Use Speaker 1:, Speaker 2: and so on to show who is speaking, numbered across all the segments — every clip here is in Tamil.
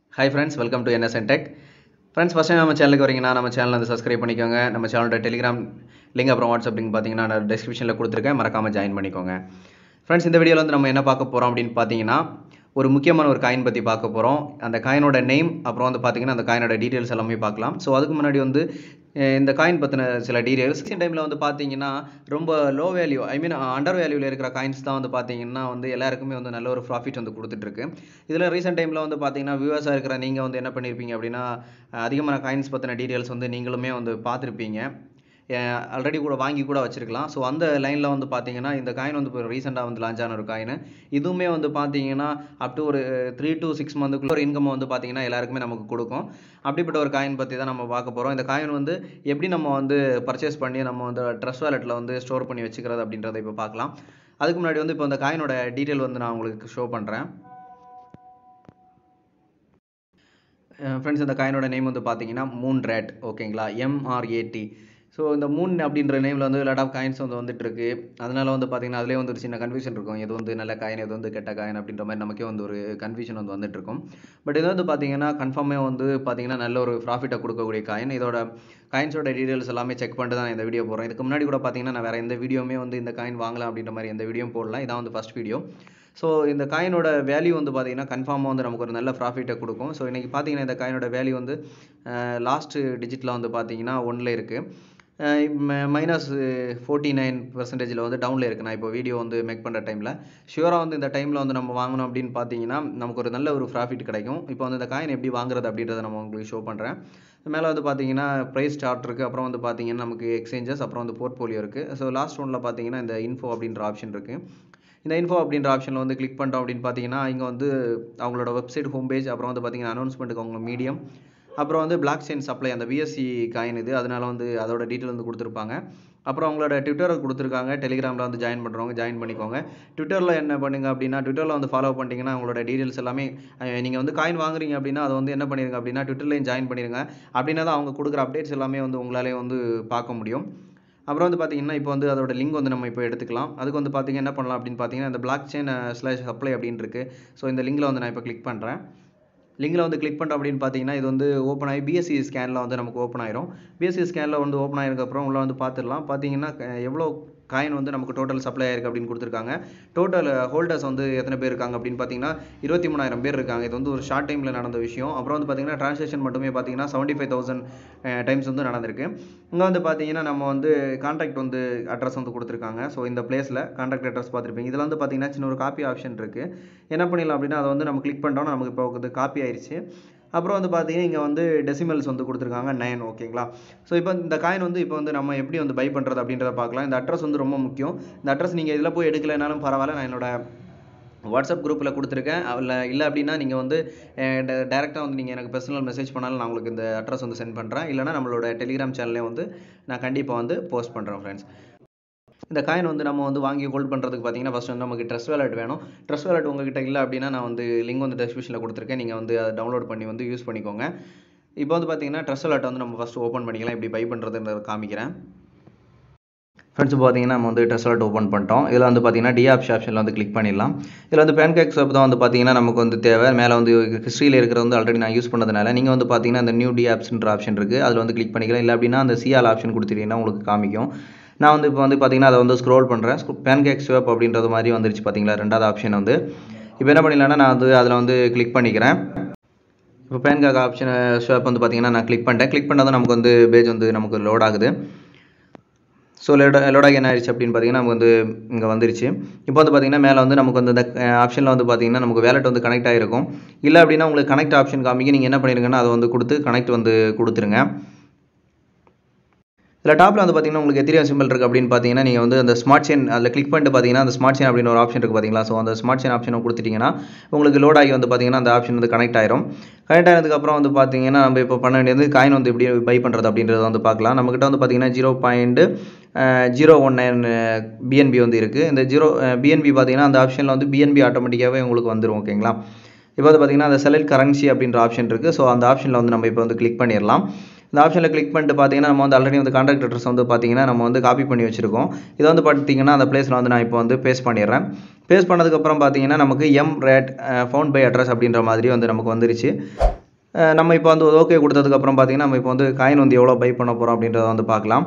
Speaker 1: hi friends welcome to NSN tech friends first time நம்ம சேனலுக்கு வரீங்கன்னா நம்ம சேனலை வந்து சப்ஸ்கிரைப் பண்ணிக்கோங்க நம்ம சேனலோட டெலிகிராம் லிங்க் அப்புறம் வாட்ஸ்அப் லிங்க் பார்த்தீங்கன்னா நான் டிஸ்கிரிப்ஷனில் கொடுத்துருக்கேன் மறக்காமல் ஜாயின் பண்ணிக்கோங்க ஃப்ரெண்ட்ஸ் இந்த வீடியோவில் வந்து நம்ம என்ன பார்க்க போகிறோம் அப்படின்னு பார்த்தீங்கன்னா ஒரு முக்கியமான ஒரு காயின் பற்றி பார்க்க போகிறோம் அந்த காயினோட நேம் அப்புறம் வந்து பார்த்தீங்கன்னா அந்த காயினோட டீட்டெயில்ஸ் எல்லாமே பார்க்கலாம் ஸோ அதுக்கு முன்னாடி வந்து அஹ் இந்த காயின் பற்றின சில டீட்டெயில்ஸ் இந்த டைமில் வந்து பார்த்தீங்கன்னா ரொம்ப low value I mean under வேல்யூவில் இருக்கிற காயின்ஸ் தான் வந்து பார்த்தீங்கன்னா வந்து எல்லாருக்குமே வந்து நல்ல ஒரு ப்ராஃபிட் வந்து கொடுத்துட்ருக்கு இதில் ரீசெண்ட் டைமில் வந்து பார்த்தீங்கன்னா வியூவர்ஸாக இருக்கிற நீங்கள் வந்து என்ன பண்ணியிருப்பீங்க அப்படின்னா அஹ் அதிகமான காயின்ஸ் பற்றின டீட்டெயில்ஸ் வந்து நீங்களுமே வந்து பார்த்துருப்பீங்க ஆல்ரெடி கூட வாங்கி கூட வச்சிருக்கலாம் ஸோ அந்த லைனில் வந்து பார்த்தீங்கன்னா இந்த காயின் வந்து இப்போ ரீசெண்டாக வந்து லான்ச் ஆன ஒரு காயின் இதுவுமே வந்து பார்த்தீங்கன்னா அப் டு ஒரு த்ரீ டு சிக்ஸ் மந்த்துக்குள்ள ஒரு இன்கம் வந்து பார்த்தீங்கன்னா எல்லாருக்குமே நமக்கு கொடுக்கும் அப்படிப்பட்ட ஒரு காயின் பற்றி தான் நம்ம பார்க்க போகிறோம் இந்த காயின் வந்து எப்படி நம்ம வந்து பர்ச்சேஸ் பண்ணி நம்ம வந்து ட்ரெஸ் வாலெட்டில் வந்து ஸ்டோர் பண்ணி வச்சுக்கிறது அப்படின்றத இப்போ பார்க்கலாம் அதுக்கு முன்னாடி வந்து இப்போ இந்த காயினோட டீட்டெயில் வந்து நான் உங்களுக்கு ஷோ பண்ணுறேன் ஃப்ரெண்ட்ஸ் இந்த காயினோட நேம் வந்து பார்த்தீங்கன்னா மூன் ரேட் ஓகேங்களா எம்ஆர்ஏடி ஸோ இந்த மூன் அப்படின்ற நேமில் வந்து லாட் ஆஃப் காயின்ஸ் வந்து வந்துட்டு இருக்கு அதனால வந்து பார்த்தீங்கன்னா அதிலே வந்து ஒரு சின்ன கன்ஃபியூஷன் இருக்கும் எது வந்து நல்ல காயின் எது வந்து கெட்ட காயின் அப்படின்ற மாதிரி நமக்கே வந்து ஒரு கன்ஃபியூஷன் வந்து வந்துட்டு இருக்கும் பட் இது வந்து பார்த்தீங்கன்னா கன்ஃபார்மே வந்து பார்த்தீங்கன்னா நல்ல ஒரு ப்ராஃபிட்டை கொடுக்கக்கூடிய காயின் இதோட காயின்ஸோட டீடைல்ஸ் எல்லாமே செக் பண்ணிட்டு தான் இந்த வீடியோ போடுறேன் இதுக்கு முன்னாடி கூட பார்த்தீங்கன்னா நான் வேறு எந்த வீடியோமே வந்து இந்த காயின் வாங்கலாம் அப்படின்ற மாதிரி எந்த வீடியோ போடலாம் இதான் வந்து ஃபஸ்ட் வீடியோ ஸோ இந்த காயினோட வேல்யூ வந்து பார்த்தீங்கன்னா கன்ஃபார்மாக வந்து நமக்கு ஒரு நல்ல ப்ராஃபிட்டை கொடுக்கும் ஸோ இன்றைக்கி பார்த்தீங்கன்னா இந்த காயினோட வேல்யூ வந்து லாஸ்ட்டு டிஜிட்டில் வந்து பார்த்தீங்கன்னா ஒன்றில் இருக்குது மைனஸ் ஃபோர்ட்டி நைன் பர்சன்டேஜில் வந்து டவுனில் இருக்குது நான் இப்போ வீடியோ வந்து மேக் பண்ணுற டைமில் ஷியூராக வந்து இந்த டைமில் வந்து நம்ம வாங்கணும் அப்படின்னு பார்த்தீங்கன்னா நமக்கு ஒரு நல்ல ஒரு ப்ராஃபிட் கிடைக்கும் இப்போ வந்து இந்த காயின் எப்படி வாங்குறது அப்படின்றத நம்ம உங்களுக்கு ஷோ பண்ணுறேன் மேலே வந்து பார்த்தீங்கன்னா ப்ரைஸ் சார்ட் இருக்குது அப்புறம் வந்து பார்த்தீங்கன்னா நமக்கு எக்ஸ்சேஞ்சஸ் அப்புறம் வந்து போர்ட்ஃபோலியோ இருக்குது ஸோ லாஸ்ட் ஒன்றில் பார்த்தீங்கன்னா இந்த இன்ஃபோ அப்படின்ற ஆப்ஷன் இருக்குது இந்த இன்ஃபோ அப்படின்ற ஆப்ஷனில் வந்து கிளிக் பண்ணிட்டோம் அப்படின்னு பார்த்தீங்கன்னா இங்கே வந்து அவங்களோட வெப்சைட் ஹோம் பேஜ் அப்புறம் வந்து பார்த்தீங்கன்னா அனௌன்ஸ்மெண்ட்டுக்கு அவங்க மீடியம் அப்புறம் வந்து பிளாக் செயின் சப்ளை அந்த பிஎஸ்சி காயின் இது அதனால வந்து அதோட டீட்டெயில் வந்து கொடுத்துருப்பாங்க அப்புறம் அவங்களோட ட்விட்டரில் கொடுத்துருக்காங்க டெலிகிராமில் வந்து ஜாயின் பண்ணுறவங்க ஜாயின் பண்ணிக்கோங்க ட்விட்டரில் என்ன பண்ணுங்க அப்படின்னா ட்விட்டரில் வந்து ஃபாலோ பண்ணிட்டீங்கன்னா அவங்களோட டீட்டெயில்ஸ் எல்லாமே நீங்கள் வந்து காயின் வாங்குறீங்க அப்படின்னா அதை வந்து என்ன பண்ணிடுங்க அப்படின்னா ட்விட்டர்லேயும் ஜாயின் பண்ணிடுங்க அப்படின்னா தான் அவங்க கொடுக்குற அப்டேட்ஸ் எல்லாமே வந்து உங்களாலே வந்து பார்க்க முடியும் அப்புறம் வந்து பார்த்தீங்கன்னா இப்போ வந்து அதோட லிங்க் வந்து நம்ம இப்போ எடுத்துக்கலாம் அதுக்கு வந்து பார்த்தீங்கன்னா என்ன பண்ணலாம் அப்படின்னு பார்த்தீங்கன்னா இந்த பிளாக் செயின் ஸ்லாஷ் சப்ளை அப்படின்னு இருக்கு ஸோ இந்த லிங்கில் வந்து நான் இப்போ கிளிக் பண்ணுறேன் லிங்கில் வந்து கிளிக் பண்ணுறோம் அப்படின்னு பார்த்தீங்கன்னா இது வந்து ஓப்பன் ஆகி பிஎஸ்சி ஸ்கேனில் வந்து நமக்கு ஓப்பன் ஆயிரும் பிஎஸ்சி ஸ்கேனில் வந்து ஓப்பன் ஆயிருக்கப்புறம் உள்ள வந்து பார்த்துடலாம் பார்த்தீங்கன்னா எவ்வளோ காயின் வந்து நமக்கு டோட்டல் சப்ளை ஆயிருக்கு அப்படின்னு கொடுத்துருக்காங்க டோட்டல் ஹோல்டர்ஸ் வந்து எத்தனை பேர் இருக்காங்க அப்படின்னு பார்த்தீங்கன்னா இருபத்தி மூணாயிரம் பேர் இருக்காங்க இது வந்து ஒரு ஷார்ட் டைமில் நடந்த விஷயம் அப்புறம் வந்து பார்த்தீங்கன்னா ட்ரான்சாக்ஷன் மட்டுமே பார்த்தீங்கன்னா செவன்ட்டி ஃபைவ் தௌசண்ட் டைம்ஸ் வந்து நடந்திருக்கு இங்கே வந்து பார்த்தீங்கன்னா நம்ம வந்து கான்டாக்ட் வந்து அட்ரஸ் வந்து கொடுத்துருக்காங்க ஸோ இந்த பிளேஸில் கான்டாக்ட் அட்ரஸ் பார்த்துருப்பீங்க இதில் வந்து பார்த்தீங்கன்னா சின்ன ஒரு காப்பி ஆப்ஷன் இருக்குது என்ன பண்ணிடலாம் அப்படின்னா அதை வந்து நம்ம கிளிக் பண்ணிட்டோம்னா நமக்கு இப்போ வந்து காப்பி ஆயிடுச்சு அப்புறம் வந்து பார்த்தீங்கன்னா இங்கே வந்து டெசிமல்ஸ் வந்து கொடுத்துருக்காங்க நைன் ஓகேங்களா ஸோ இப்போ இந்த காயின் வந்து இப்போ வந்து நம்ம எப்படி வந்து பை பண்ணுறது அப்படின்றத பார்க்கலாம் இந்த அட்ரஸ் வந்து ரொம்ப முக்கியம் இந்த அட்ரஸ் நீங்கள் இதில் போய் எடுக்கலைனாலும் பரவாயில்ல நான் என்னோட வாட்ஸ்அப் குரூப்பில் கொடுத்துருக்கேன் இல்லை இல்லை அப்படின்னா நீங்கள் வந்து டேரெக்டாக வந்து நீங்கள் எனக்கு பர்சனல் மெசேஜ் பண்ணாலும் நான் உங்களுக்கு இந்த அட்ரஸ் வந்து சென்ட் பண்ணுறேன் இல்லைனா நம்மளோட டெலிகிராம் சேனல்லே வந்து நான் கண்டிப்பாக வந்து போஸ்ட் பண்ணுறேன் ஃப்ரெண்ட்ஸ் இந்த காயின் வந்து நம்ம வந்து வாங்கி ஹோல்ட் பண்ணுறதுக்கு பார்த்தீங்கன்னா ஃபஸ்ட் வந்து நமக்கு ட்ரெஸ் வேலட் வேணும் ட்ரெஸ் வேலட் உங்ககிட்ட இல்லை அப்படின்னா நான் வந்து லிங்க் வந்து டெஸ்கிரிப்ஷனில் கொடுத்துருக்கேன் நீங்கள் வந்து அதை டவுன்லோட் பண்ணி வந்து யூஸ் பண்ணிக்கோங்க இப்போ வந்து பார்த்தீங்கன்னா ட்ரெஸ் வேலட் வந்து நம்ம ஃபஸ்ட்டு ஓப்பன் பண்ணிக்கலாம் எப்படி பை பண்ணுறதுன்றத காமிக்கிறேன் ஃப்ரெண்ட்ஸ் பார்த்தீங்கன்னா நம்ம வந்து ட்ரெஸ் வாலெட் ஓப்பன் பண்ணிட்டோம் இதில் வந்து பார்த்தீங்கன்னா டிஆப்ஸ் ஆப்ஷனில் வந்து கிளிக் பண்ணிடலாம் இதில் வந்து பேன்கேக் சோப் தான் வந்து பார்த்தீங்கன்னா நமக்கு வந்து தேவை மேலே வந்து ஹிஸ்ட்ரியில் இருக்கிறது வந்து ஆல்ரெடி நான் யூஸ் பண்ணதுனால நீங்கள் வந்து பார்த்தீங்கன்னா அந்த நியூ டிஆப்ஸ்ன்ற ஆப்ஷன் இருக்குது அதில் வந்து கிளிக் பண்ணிக்கலாம் இல்லை அப்படின்னா அந்த சிஆல் ஆப்ஷன் கொடுத்துட்டீங்கன்னா உங்களுக்கு காமிக்கும் நான் வந்து இப்போ வந்து பார்த்தீங்கன்னா அதை வந்து ஸ்க்ரோல் பண்ணுறேன் பேன்கேக் ஸ்வேப் அப்படின்றது மாதிரி வந்துருச்சு பார்த்தீங்களா ரெண்டாவது ஆப்ஷன் வந்து இப்போ என்ன பண்ணிடலாம்னா நான் வந்து அதில் வந்து கிளிக் பண்ணிக்கிறேன் இப்போ பேன்கேக் ஆப்ஷன் ஸ்வேப் வந்து பார்த்தீங்கன்னா நான் கிளிக் பண்ணிட்டேன் கிளிக் பண்ணால் நமக்கு வந்து பேஜ் வந்து நமக்கு லோட் ஆகுது ஸோ லோட லோடாகி என்ன ஆயிடுச்சு அப்படின்னு பார்த்தீங்கன்னா நமக்கு வந்து இங்கே வந்துருச்சு இப்போ வந்து பார்த்தீங்கன்னா மேலே வந்து நமக்கு வந்து இந்த ஆப்ஷனில் வந்து பார்த்தீங்கன்னா நமக்கு வேலெட் வந்து கனெக்ட் ஆகிருக்கும் இல்லை அப்படின்னா உங்களுக்கு கனெக்ட் ஆப்ஷன் காமிக்க நீங்கள் என்ன பண்ணிருங்கன்னா அதை வந்து கொடுத்து கனெக்ட் வந்து கொடுத்துருங்க இதில் டாப்பில் வந்து பார்த்தீங்கன்னா உங்களுக்கு எத்திரியம் சிம்பிள் இருக்குது அப்படின்னு பார்த்தீங்கன்னா நீங்கள் வந்து அந்த ஸ்மார்ட் செயின் அதில் கிளிக் பண்ணிட்டு பார்த்தீங்கன்னா அந்த ஸ்மார்ட் செயின் அப்படின்னு ஒரு ஆப்ஷன் இருக்குது பார்த்தீங்களா ஸோ அந்த ஸ்மார்ட் செயின் ஆப்ஷனை கொடுத்துட்டிங்கன்னா உங்களுக்கு லோட் ஆகி வந்து பார்த்தீங்கன்னா அந்த ஆப்ஷன் வந்து கனெக்ட் ஆயிரும் கனெக்ட் ஆனதுக்கப்புறம் வந்து பார்த்தீங்கன்னா நம்ம இப்போ பண்ண வேண்டியது காயின் வந்து எப்படி பை பண்ணுறது அப்படின்றத வந்து பார்க்கலாம் நம்மக்கிட்ட வந்து பார்த்தீங்கன்னா zero point zero one nine BNB வந்து இருக்குது இந்த ஜீரோ பிஎன்பி பார்த்தீங்கன்னா அந்த ஆப்ஷனில் வந்து பிஎன்பி ஆட்டோமேட்டிக்காகவே உங்களுக்கு வந்துடும் ஓகேங்களா இப்போ வந்து பார்த்தீங்கன்னா அந்த செலக்ட் கரன்சி அப்படின்ற ஆப்ஷன் இருக்குது ஸோ அந்த ஆப்ஷனில் வந்து நம்ம இப்போ வந்து கிளிக் பண்ணிடலாம் இந்த ஆப்ஷனில் கிளிக் பண்ணிட்டு பார்த்தீங்கன்னா நம்ம வந்து ஆல்ரெடி வந்து கான்டாக்ட் அட்ரஸ் வந்து பார்த்தீங்கன்னா நம்ம வந்து காப்பி பண்ணி வச்சுருக்கோம் இதை வந்து பார்த்தீங்கன்னா அந்த பிளேஸில் வந்து நான் இப்போ வந்து பேஸ்ட் பண்ணிடுறேன் பேஸ்ட் பண்ணதுக்கப்புறம் பார்த்தீங்கன்னா நமக்கு M rate found by address அப்படின்ற மாதிரி வந்து நமக்கு வந்துருச்சு அஹ் நம்ம இப்போ வந்து ஓகே கொடுத்ததுக்கப்புறம் பார்த்தீங்கன்னா நம்ம இப்போ வந்து காயின் வந்து எவ்வளோ பை பண்ண போகிறோம் அப்படின்றத வந்து பார்க்கலாம்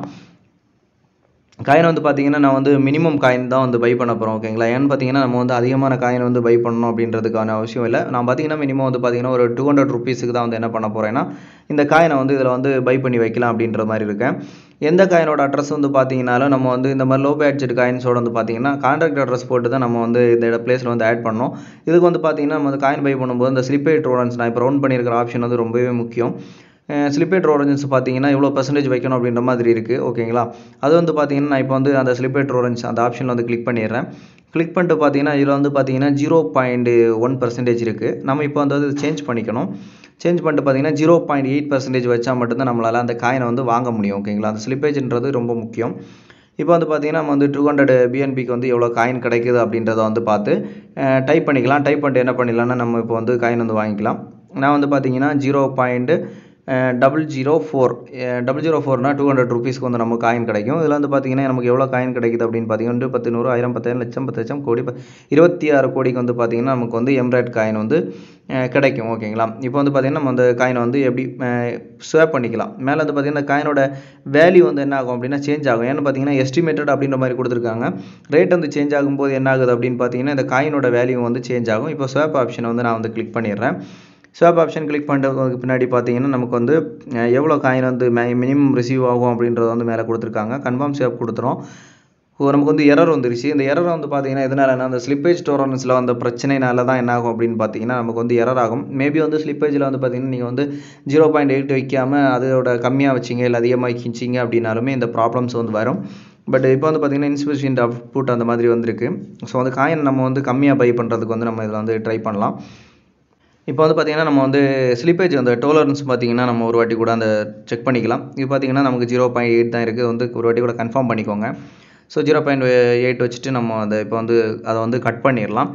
Speaker 1: காயின் வந்து பார்த்தீங்கன்னா நான் வந்து மினிமம் காயின் தான் வந்து பை பண்ண போகிறோம் ஓகேங்களா ஏன்னு பார்த்தீங்கன்னா நம்ம வந்து அதிகமான காயின் வந்து பை பண்ணணும் அப்படின்றதுக்கான அவசியம் இல்லை நான் பார்த்தீங்கன்னா மினிமம் வந்து பார்த்தீங்கன்னா ஒரு டூ ஹண்ட்ரட் ருபீஸுக்கு தான் வந்து என்ன பண்ண போகிறேன்னா இந்த காயினை வந்து இதில் வந்து பை பண்ணி வைக்கலாம் அப்படின்ற மாதிரி இருக்கேன் எந்த காயினோட அட்ரஸ் வந்து பார்த்தீங்கன்னாலும் நம்ம வந்து இந்த மாதிரி லோ பேட்ஜெட் காயின்ஸோட வந்து பார்த்தீங்கன்னா கான்ட்ராக்ட் அட்ரஸ் போட்டு தான் நம்ம வந்து இந்த பிளேஸில் வந்து ஆட் பண்ணோம் இதுக்கு வந்து பார்த்தீங்கன்னா நம்ம வந்து காயின் பை பண்ணும்போது இந்த ஸ்லிப்பேட் ரோலன்ஸ் நான் இப்போ ரவுண்ட் பண்ணியிருக்கிற ஆப்ஷன் வந்து ரொம்பவே முக்கியம் ஸ்லிப்பேட் ரோரன்ஸ் பார்த்தீங்கன்னா எவ்வளோ பர்சன்டேஜ் வைக்கணும் அப்படின்ற மாதிரி இருக்குது ஓகேங்களா அது வந்து பார்த்தீங்கன்னா நான் இப்போ வந்து அந்த ஸ்லிப்பேட் ரோரன்ஸ் அந்த ஆப்ஷனில் வந்து கிளிக் பண்ணிடுறேன் கிளிக் பண்ணிட்டு பார்த்தீங்கன்னா இதில் வந்து பார்த்தீங்கன்னா ஜீரோ பாயிண்ட் ஒன் பர்சன்டேஜ் இருக்குது நம்ம இப்போ வந்து அது சேஞ்ச் பண்ணிக்கணும் சேஞ்ச் பண்ணிட்டு பார்த்தீங்கன்னா ஜீரோ பாயிண்ட் எயிட் பர்சன்டேஜ் வச்சா மட்டும்தான் நம்மளால் அந்த காயினை வந்து வாங்க முடியும் ஓகேங்களா அந்த ஸ்லிப்பேஜ்ன்றது ரொம்ப முக்கியம் இப்போ வந்து பார்த்தீங்கன்னா நம்ம வந்து டூ ஹண்ட்ரட் பிஎன்பிக்கு வந்து எவ்வளோ காயின் கிடைக்குது அப்படின்றத வந்து பார்த்து டைப் பண்ணிக்கலாம் டைப் பண்ணிட்டு என்ன பண்ணிடலாம்னா நம்ம இப்போ வந்து காயின் வந்து வாங்கிக்கலாம் நான் வந்து பார்த்தீங்கன்னா zero point double zero four double zero ஃபோர்னா டூ ஹண்ட்ரட் ருபீஸ்க்கு வந்து நமக்கு காயின் கிடைக்கும் இதில் வந்து பார்த்தீங்கன்னா நமக்கு எவ்வளோ காயின் கிடைக்குது அப்படின்னு பார்த்தீங்கன்னா பத்து நூறு ஆயிரம் பத்தாயிரம் லட்சம் பத்து லட்சம் கோடி ப- இருபத்தி ஆறு கோடிக்கு வந்து பார்த்தீங்கன்னா நமக்கு வந்து எம்ராய்ட் காயின் வந்து அஹ், கிடைக்கும் ஓகேங்களா இப்போ வந்து பார்த்தீங்கன்னா நம்ம அந்த காயினை வந்து எப்படி ஸ்வேப் பண்ணிக்கலாம் மேலே வந்து பார்த்தீங்கன்னா காயினோட வேல்யூ வந்து என்ன ஆகும் அப்படின்னா சேஞ்ச் ஆகும் ஏன்னு பார்த்தீங்கன்னா எஸ்டிமேட்டட் அப்படின்ற மாதிரி கொடுத்துருக்காங்க ரேட் வந்து சேஞ்ச் ஆகும்போது என்ன ஆகுது அப்படின்னு பார்த்தீங்கன்னா இந்த காயினோட வேல்யூ வந்து சேஞ்ச் ஆகும் இப்போ ஸ்வேப் ஆப்ஷனை வந்து நான் வந்து கிளிக் பண்ணிடுறேன் ஸ்வாப் ஆப்ஷன் கிளிக் பண்ணுறதுக்கு பின்னாடி பார்த்தீங்கன்னா நமக்கு வந்து அஹ், எவ்வளோ காயின் வந்து மினிமம் ரிசீவ் ஆகும் அப்படின்றத வந்து மேலே கொடுத்துருக்காங்க கன்ஃபார்ம் ஸ்வாப் கொடுத்துரும் ஓ, நமக்கு வந்து எரர் வந்துருச்சு இந்த எரர் வந்து பார்த்தீங்கன்னா எதனாலனா அந்த ஸ்லிப்பேஜ் டோரன்ஸில் வந்த பிரச்சனைனால தான் என்ன ஆகும் அப்படின்னு பார்த்தீங்கன்னா நமக்கு வந்து எரர் ஆகும் மேபி வந்து ஸ்லிப்பேஜில் வந்து பார்த்தீங்கன்னா நீங்கள் வந்து ஜீரோ பாயிண்ட் எயிட் வைக்காமல் அதோட கம்மியாக வச்சிங்க இல்லை அதிகமாக வச்சிங்க அப்படின்னாலுமே இந்த ப்ராப்ளம்ஸ் வந்து வரும் பட் இப்போ வந்து பார்த்தீங்கன்னா இன்ஸ்பிரேஷன் அவுட்புட் அந்த மாதிரி வந்திருக்கு ஸோ அந்த காயின் நம்ம வந்து கம்மியாக பை பண்ணுறதுக்கு வந்து நம்ம இதில் வந்து ட்ரை பண்ணலாம் இப்போ வந்து பார்த்தீங்கன்னா நம்ம வந்து ஸ்லிப்பேஜ் அந்த டோலரன்ஸ் பார்த்தீங்கன்னா நம்ம ஒரு வாட்டி கூட அந்த செக் பண்ணிக்கலாம் இது பார்த்தீங்கன்னா நமக்கு ஜீரோ பாயிண்ட் எயிட் தான் இருக்குது வந்து ஒரு வாட்டி கூட கன்ஃபார்ம் பண்ணிக்கோங்க ஸோ ஜீரோ பாயிண்ட் எயிட் வச்சுட்டு நம்ம அதை இப்போ வந்து அதை வந்து கட் பண்ணிடலாம்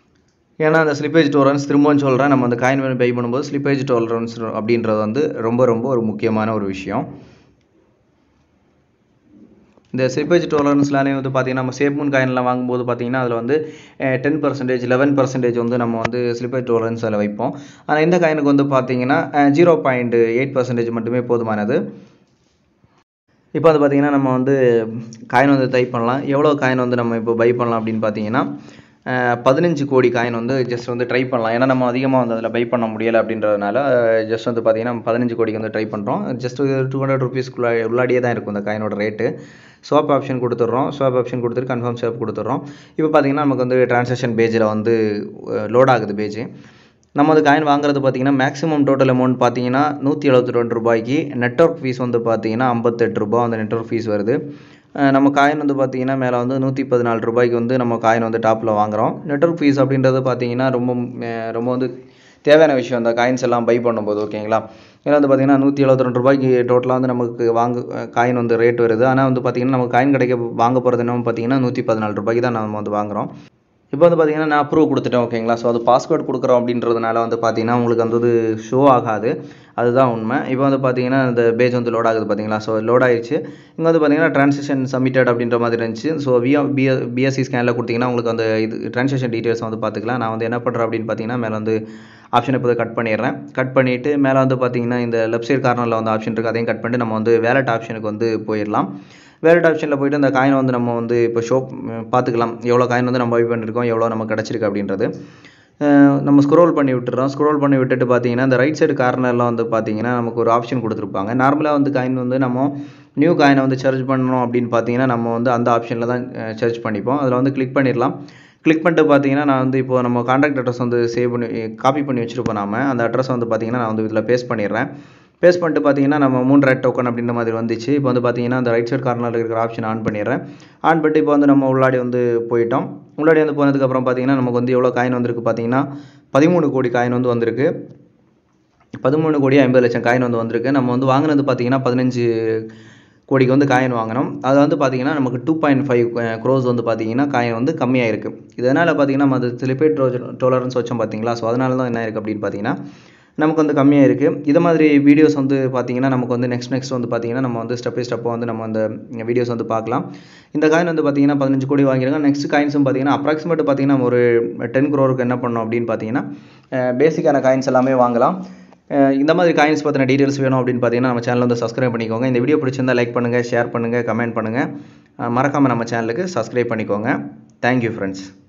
Speaker 1: ஏன்னா அந்த ஸ்லிப்பேஜ் டோலரன்ஸ் திரும்பவும் சொல்கிறேன் நம்ம அந்த காயின் பை பண்ணும்போது ஸ்லிப்பேஜ் டோலரன்ஸ் அப்படின்றது வந்து ரொம்ப ரொம்ப ஒரு முக்கியமான ஒரு விஷயம் இந்த ஸ்லிப்பேஜ் டோலரன்ஸ்லானே வந்து பார்த்தீங்கன்னா நம்ம சேப்மூன் காயின்லாம் வாங்கும்போது பார்த்தீங்கன்னா அதில் வந்து டென் பர்சன்டேஜ் லெவன் பர்சன்டேஜ் வந்து நம்ம வந்து ஸ்லிப்பேஜ் டோலரன்ஸ் அதில் வைப்போம் ஆனால் இந்த காயினுக்கு வந்து பார்த்தீங்கன்னா ஜீரோ பாயிண்ட் எயிட் பர்சன்டேஜ் மட்டுமே போதுமானது இப்போ வந்து பார்த்தீங்கன்னா நம்ம வந்து காயின் வந்து டைப் பண்ணலாம் எவ்வளோ காயின் வந்து நம்ம இப்போ பை பண்ணலாம் அப்படின்னு பார்த்தீங்கன்னா பதினஞ்சு கோடி காயின் வந்து ஜஸ்ட் வந்து ட்ரை பண்ணலாம் ஏன்னா நம்ம அதிகமாக வந்து அதில் பை பண்ண முடியலை அப்படின்றதுனால ஜஸ்ட் வந்து பார்த்தீங்கன்னா நம்ம பதினஞ்சு கோடிக்கு வந்து ட்ரை பண்ணுறோம் ஜஸ்ட் டூ ஹண்ட்ரட் ருபீஸ்க்குள்ள உள்ளாடியே தான் இருக்கும் இந்த காயினோட ரேட்டு ஸ்வாப் ஆப்ஷன் கொடுத்துட்றோம் ஸ்வாப் ஆப்ஷன் கொடுத்துட்டு கன்ஃபார்ம் ஸ்வாப் கொடுத்துட்றோம் இப்போ பார்த்தீங்கன்னா நமக்கு வந்து ட்ரான்சாக்ஷன் பேஜில் வந்து லோட் ஆகுது பேஜ் நம்ம அது காயின் வாங்குறது பார்த்தீங்கன்னா மேக்ஸிமம் டோட்டல் அமௌண்ட் பார்த்தீங்கன்னா நூற்றி எழுபத்தி ரெண்டு ரூபாய்க்கு நெட்ஒர்க் ஃபீஸ் வந்து பார்த்தீங்கன்னா ஐம்பத்தெட்டு ரூபாய் அந்த நெட்ஒர்க் ஃபீஸ் வருது அஹ் நம்ம காயின் வந்து பார்த்தீங்கன்னா மேலே வந்து நூற்றி பதினாலு ரூபாய்க்கு வந்து நம்ம காயின் வந்து டாப்பில் வாங்குறோம் நெட்ஒர்க் ஃபீஸ் அப்படின்றது பார்த்தீங்கன்னா ரொம்ப அஹ் ரொம்ப வந்து தேவையான விஷயம் அந்த காயின்ஸ் எல்லாம் பை பண்ணும்போது ஓகேங்களா ஏன்னா வந்து பார்த்தீங்கன்னா நூற்றி எழுபத்தி ரெண்டு ரூபாய்க்கு டோட்டலாக வந்து நமக்கு வாங்க காயின் வந்து ரேட் வருது ஆனால் வந்து பார்த்தீங்கன்னா நமக்கு காயின் கிடைக்க வாங்க போகிறது என்னன்னு பார்த்தீங்கன்னா நூற்றி பதினாலு ரூபாய்க்கு தான் நம்ம வந்து வாங்குறோம் இப்போ வந்து பார்த்தீங்கன்னா நான் அப்ரூவ் கொடுத்துட்டேன் ஓகேங்களா ஸோ அது பாஸ்வேர்ட் கொடுக்குறோம் அப்படின்றதுனால வந்து பார்த்தீங்கன்னா உங்களுக்கு அந்த இது ஷோ ஆகாது அதுதான் உண்மை இப்போ வந்து பார்த்தீங்கன்னா இந்த பேஜ் வந்து லோட் ஆகுது பார்த்தீங்களா ஸோ லோட் ஆயிடுச்சு இங்கே வந்து பார்த்தீங்கன்னா ட்ரான்சாக்ஷன் சப்மிட்டட் அப்படின்ற மாதிரி இருந்துச்சு ஸோ விஆ பிஎ பிஎஸ்சி ஸ்கேனில் கொடுத்தீங்கன்னா உங்களுக்கு அந்த இது ட்ரான்சாக்ஷன் டீட்டெயில்ஸ் வந்து பார்த்துக்கலாம் நான் வந்து என்ன பண்ணுறேன் அப்படின்னு பார்த்தீங்கன்னா மேலே வந்து ஆப்ஷனை இப்போ கட் பண்ணிடுறேன் கட் பண்ணிவிட்டு மேலே வந்து பார்த்தீங்கன்னா இந்த லெஃப்ட் சைடு கார்னரில் வந்து ஆப்ஷன் இருக்குது அதையும் கட் பண்ணிட்டு நம்ம வந்து வேலட் ஆப்ஷனுக்கு வந்து போயிடலாம் வேலட் ஆப்ஷனில் போயிட்டு அந்த காயினை வந்து நம்ம வந்து இப்போ ஷோ பார்த்துக்கலாம் எவ்வளோ காயின் வந்து நம்ம பை பண்ணியிருக்கோம் எவ்வளோ நமக்கு கிடச்சிருக்கு அப்படின்றது அஹ் நம்ம ஸ்க்ரோல் பண்ணி விட்டுறோம் ஸ்க்ரோல் பண்ணி விட்டுட்டு பார்த்தீங்கன்னா இந்த ரைட் சைடு கார்னரில் வந்து பார்த்தீங்கன்னா நமக்கு ஒரு ஆப்ஷன் கொடுத்துருப்பாங்க நார்மலாக வந்து காயின் வந்து நம்ம நியூ காயினை வந்து சர்ச் பண்ணணும் அப்படின்னு பார்த்தீங்கன்னா நம்ம வந்து அந்த ஆப்ஷனில் தான் சர்ச் பண்ணிப்போம் அதில் வந்து கிளிக் பண்ணிடலாம் கிளிக் பண்ணிட்டு பார்த்தீங்கன்னா நான் வந்து இப்போ நம்ம கான்டாக்ட் அட்ரஸ் வந்து சேவ் பண்ணி காப்பி பண்ணி வச்சுருப்போம் நாம அந்த அட்ரஸ் வந்து பார்த்தீங்கன்னா நான் வந்து இதில் பேஸ்ட் பண்ணிடுறேன் பேஸ்ட் பண்ணிட்டு பார்த்தீங்கன்னா நம்ம மூணு ரெட் டோக்கன் அப்படின்ற மாதிரி வந்துச்சு இப்போ வந்து பார்த்தீங்கன்னா அந்த ரைட் சைடு கார்னரில் இருக்கிற ஆப்ஷன் ஆன் பண்ணிடுறேன் ஆன் பண்ணிட்டு இப்போ வந்து நம்ம உள்ளாடி வந்து போயிட்டோம் உள்ளாடி வந்து போனதுக்கப்புறம் பார்த்தீங்கன்னா நமக்கு வந்து எவ்வளோ காயின் வந்திருக்கு பார்த்தீங்கன்னா பதிமூணு கோடி காயின் வந்து வந்திருக்கு பதிமூணு கோடி ஐம்பது லட்சம் காயின் வந்து வந்திருக்கு நம்ம வந்து வாங்கினது பார்த்தீங்கன்னா பதினஞ்சு கோடிக்கு வந்து காயின் வாங்கினோம் அது வந்து பார்த்தீங்கன்னா நமக்கு டூ பாயிண்ட் ஃபைவ் க்ரோஸ் வந்து பார்த்தீங்கன்னா காயின் வந்து கம்மியாக இருக்குது இதனால் பார்த்தீங்கன்னா நம்ம அது ஸ்லிப்பேட் டோலரன்ஸ் வச்சோம் பார்த்தீங்களா ஸோ அதனால தான் என்ன இருக்குது அப்படின்னு பார்த்தீங்கன்னா நமக்கு வந்து கம்மியாக இருக்குது இது மாதிரி வீடியோஸ் வந்து பார்த்தீங்கன்னா நமக்கு வந்து நெக்ஸ்ட் நெக்ஸ்ட் வந்து பார்த்தீங்கன்னா நம்ம வந்து ஸ்டெப் பை ஸ்டெப்பாக வந்து நம்ம அந்த வீடியோஸ் வந்து பார்க்கலாம் இந்த காயின் வந்து பார்த்தீங்கன்னா பதினஞ்சு கோடி வாங்கியிருக்காங்க நெக்ஸ்ட் காயின்ஸும் பார்த்தீங்கன்னா அப்ராக்சிமேட் பார்த்தீங்கன்னா ஒரு டென் க்ரோருக்கு என்ன பண்ணோம் அப்படின்னு பார்த்தீங்கன்னா பேசிக்கான காயின்ஸ் எல்லாமே வாங்கலாம் அஹ் இந்த மாதிரி காயின்ஸ் பற்றின டீட்டெயில்ஸ் வேணும் அப்படின்னு பார்த்தீங்கன்னா நம்ம சேனல் வந்து சப்ஸ்கிரைப் பண்ணிக்கோங்க இந்த வீடியோ பிடிச்சிருந்தா லைக் பண்ணுங்கள் ஷேர் பண்ணுங்கள் கமெண்ட் பண்ணுங்கள் மறக்காமல் நம்ம சேனலுக்கு சப்ஸ்கிரைப் பண்ணிக்கோங்க தேங்க்யூ ஃப்ரெண்ட்ஸ்